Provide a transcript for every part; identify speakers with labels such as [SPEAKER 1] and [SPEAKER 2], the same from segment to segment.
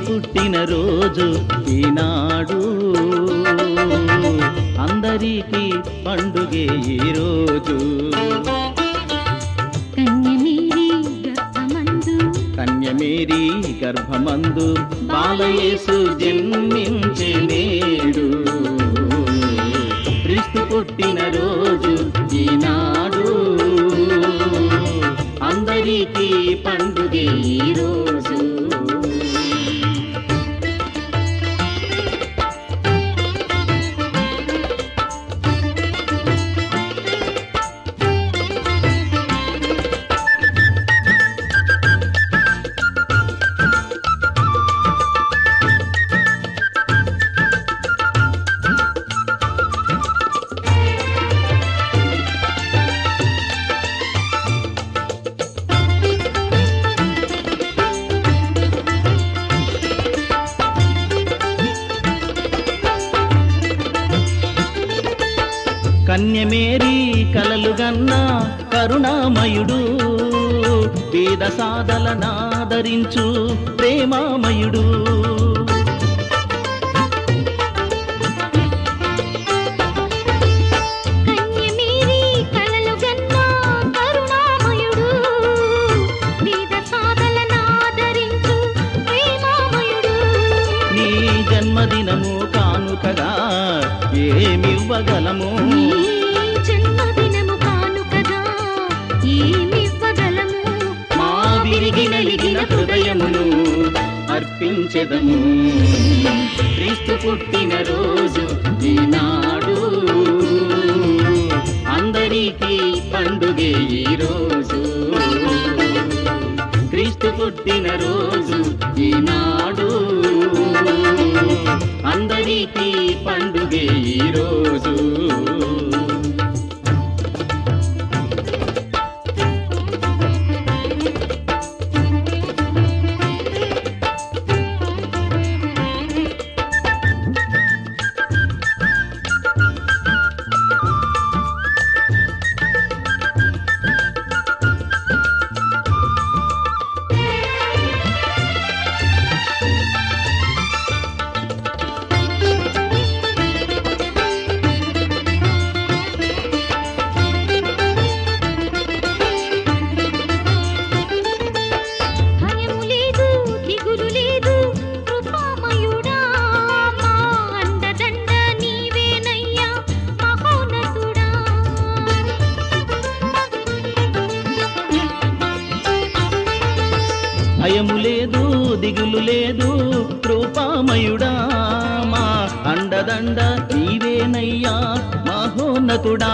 [SPEAKER 1] పుట్టిన రోజు ఈనాడు అందరికీ పండుగే ఈ రోజు
[SPEAKER 2] కన్యమేరీ గర్భమందు
[SPEAKER 1] కన్యమేరీ గర్భమందు బాలయేసు జన్మించే నేడు క్రీస్తు పుట్టిన రోజు ఈనాడు అందరికీ పండుగే ఈ రోజు కన్యమేరీ కలలుగన్న కరుణామయుడు వేద సాధలనాదరించు ప్రేమామయుడు
[SPEAKER 2] కన్యమేరీ కలలు గన్నా కరుణామయుడు వేద సాధలనాదరించు ప్రేమామయుడు
[SPEAKER 1] నీ జన్మదినము కానుకగా ఏమివ్వగలము
[SPEAKER 2] నీ జన్మదినము కానుకగా ఏమివ్వగలము
[SPEAKER 1] మా విరిగి నలిగిన హృదయమును అర్పించెదము క్రీస్తు పుట్టిన రోజు ఈనాడు అందరికీ పండుగే ఈ రోజు క్రీస్తు పుట్టిన రోజు ఈనాడు అందరికీ పండుగే ఈ రోజు
[SPEAKER 2] భయము లేదు దిగులు లేదు కృపామయుడా మా అండదండ నీవేనయ్యా మహోన్నతుడా
[SPEAKER 1] భయము లేదు దిగులు లేదు కృపామయుడా మా అండదండ నీవేనయ్యా మహోన్నతుడా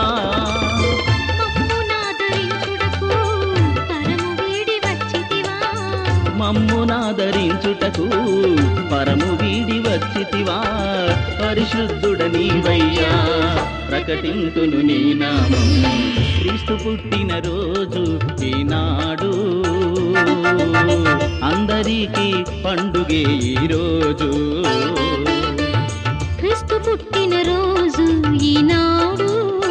[SPEAKER 2] మమ్మునాదరించుటకు పరము వీడి వచ్చితివా
[SPEAKER 1] మమ్మునాదరించుటకు పరము వీడి వచ్చితివా పరిశుద్ధుడ నీవయ్యా ప్రకటింతును నీ నామం క్రీస్తు పుట్టిన రోజు ఈనాడు అందరికీ పండుగే ఈ రోజు
[SPEAKER 2] క్రీస్తు పుట్టిన రోజు ఈనాడు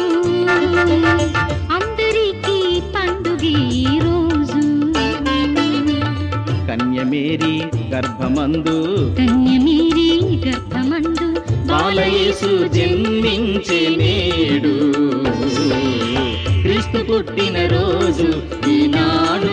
[SPEAKER 2] అందరికీ పండుగ ఈ రోజు
[SPEAKER 1] కన్యమేరీ గర్భమందు
[SPEAKER 2] కన్యమేరీ గర్భమందు
[SPEAKER 1] బాలయేసు జన్మించే నేడు క్రీస్తు పుట్టిన రోజు ఈనాడు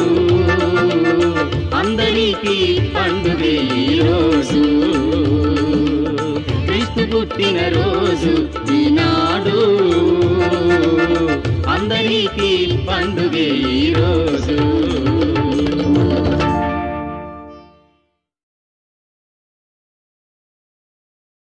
[SPEAKER 1] అందరికీ పండుగే ఈ రోజు క్రీస్తు పుట్టిన రోజు ఈనాడు అందరికీ పండుగే ఈ రోజు